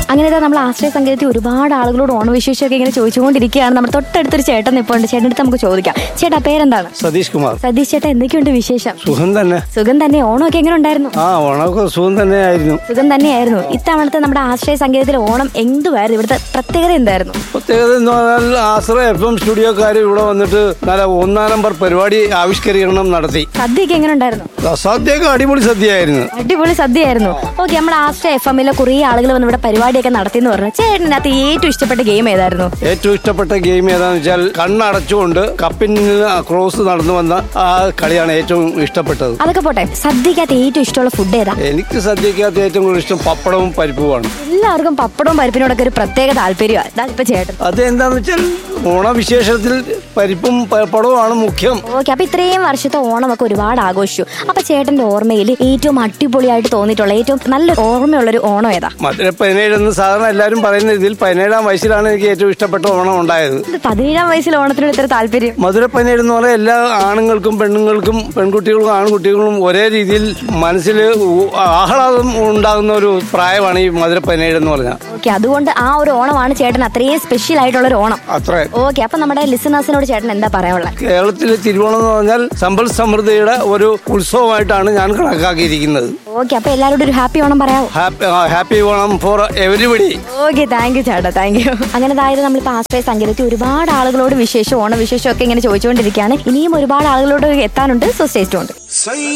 അങ്ങനെ ഇതാ നമ്മൾ ആശ്രയ സംഗീതത്തിൽ ഒരുപാട് ആളുകളോട് ഓണവിശേഷമൊക്കെ ഇങ്ങനെ ചോദിച്ചുകൊണ്ടിരിക്കുകയാണ് നമ്മുടെ തൊട്ടടുത്തൊരു ചേട്ടൻ ഇപ്പോൾ ഉണ്ട് ചേട്ടൻ്റെ അടുത്ത് നമുക്ക് ചോദിക്കാം ചേട്ടാ പേരെന്താണ് സതീഷ് കുമാർ സതീഷ് ചേട്ടാ എന്തൊക്കെയുണ്ട് വിശേഷം സുഖം തന്നെ സുഖം തന്നെ ഓണമൊക്കെ എങ്ങനെ ഉണ്ടായിരുന്നു ആ ഓണമൊക്കെ സുഖം തന്നെയായിരുന്നു സുഖം തന്നെയായിരുന്നു ഇത്തവണത്തെ നമ്മുടെ ആശ്രയ സംഗീതത്തിലെ ഓണം എന്തുവായിരുന്നു ഇവിടുത്തെ പ്രത്യേകത എന്തായിരുന്നു പ്രത്യേകത എന്ന് പറഞ്ഞാൽ ആശ്രയ എഫ് എം സ്റ്റുഡിയോക്കാർ ഇവിടെ വന്നിട്ട് നല്ല ഒന്നാം നമ്പർ പരിപാടി ആവിഷ്കരണം നടത്തി സദ്യയൊക്കെ എങ്ങനെ ഉണ്ടായിരുന്നു സദ്യയൊക്കെ അടിപൊളി സദ്യയായിരുന്നു അടിപൊളി സദ്യയായിരുന്നു ഓക്കെ നമ്മുടെ ആശ്രയ എഫ് എമ്മിലെ കുറേ ആളുകൾ വന്ന് ഇവിടെ പരിപാടിയൊക്കെ നടത്തി എന്ന് പറഞ്ഞു ചേട്ടനകത്ത് ഏറ്റവും ഇഷ്ടപ്പെട്ട ഗെയിം ഏതായിരുന്നു ഏറ്റവും ഇഷ്ടപ്പെട്ട ഗെയിം ഏതാന്ന് വെച്ചാൽ കണ്ണടച്ചുകൊണ്ട് കപ്പിന് ക്രോസ് നടന്നു വന്ന ആ കളിയാണ് ഏറ്റവും ഇഷ്ടപ്പെട്ടത് അതൊക്കെ പോട്ടെ സദ്യക്കകത്ത് ഏറ്റവും ഇഷ്ടമുള്ള ഫുഡ് ഏതാ എനിക്ക് സദ്യക്കകത്ത് ഏറ്റവും കൂടുതൽ ഇഷ്ടം പപ്പടവും പരിപ്പുമാണ് എല്ലാവർക്കും പപ്പടവും പരിപ്പിനോടൊക്കെ ഒരു പ്രത്യേക താല്പര്യമാണ് ഇതാ ഇപ്പൊ ചേട്ടൻ അത് എന്താന്ന് വെച്ചാൽ ഓണവിശേഷത്തിൽ പരിപ്പും പപ്പടവുമാണ് മുഖ്യം ഓക്കെ അപ്പൊ ഇത്രയും വർഷത്തെ ഓണമൊക്കെ ഒരുപാട് ആഘോഷിച്ചു അപ്പൊ ചേട്ടന്റെ ഓർമ്മയിൽ ഏറ്റവും അടിപൊളിയായിട്ട് തോന്നിയിട്ടുള്ള ഏറ്റവും നല്ല ഓർമ്മയുള്ള ഒരു ഓണം ഏതാ മധുര പതിനേഴ് എന്ന് സാധാരണ എല്ലാവരും പറയുന്ന ഇതിൽ പതിനേഴാം വയസ്സിലാണ് എനിക്ക് ഏറ്റവും ഇഷ്ടപ്പെട്ട ഓണം ഉണ്ടായത് ഇത് പതിനേഴാം വയസ്സിൽ ഓണത്തിനോട് ഇത്ര താല്പര്യം മധുര പതിനേഴ് എന്ന് പറഞ്ഞാൽ എല്ലാ ആണുങ്ങൾക്കും പെണ്ണുങ്ങൾക്കും പെൺകുട്ടികൾക്കും ആൺകുട്ടികളും ഒരേ രീതിയിൽ മനസ്സിൽ ഉ- ആഹ്ലാദം ഉണ്ടാകുന്ന ഒരു പ്രായമാണ് ഈ മധുര പതിനേഴ് എന്ന് പറഞ്ഞാൽ ഓക്കെ അതുകൊണ്ട് ആ ഒരു ഓണമാണ് ചേട്ടൻ അത്രയും സ്പെഷ്യൽ ആയിട്ടുള്ള ഒരു ഓണം അത്ര ഓക്കെ അപ്പൊ നമ്മുടെ ലിസണേഴ്സിനോട് ചേട്ടൻ എന്താ പറയാനുള്ളത് കേരളത്തിലെ തിരുവോണം എന്ന് പറഞ്ഞാൽ സമ്പൽ സമൃദ്ധിയുടെ ഒരു ഉത്സവമായിട്ടാണ് ഞാൻ കണക്കാക്കിയിരിക്കുന്നത് ഓക്കെ അപ്പൊ എല്ലാവരോടും ഒരു ഹാപ്പി ഓണം പറയാമോ happy happy Onam for everybody okay thank you ചേട്ടാ താങ്ക് യു അങ്ങനെ അതായത് നമ്മളിപ്പോൾ ആശ്രയ സംഗീതത്തിൽ ഒരുപാട് ആളുകളോട് വിശേഷം ഓണവിശേഷം ഒക്കെ ഇങ്ങനെ ചോദിച്ചുകൊണ്ടിരിക്കുകയാണ് ഇനിയും ഒരുപാട് ആളുകളോട് എത്താനുണ്ട് സോ സ്റ്റേറ്റ് ഉണ്ട് Say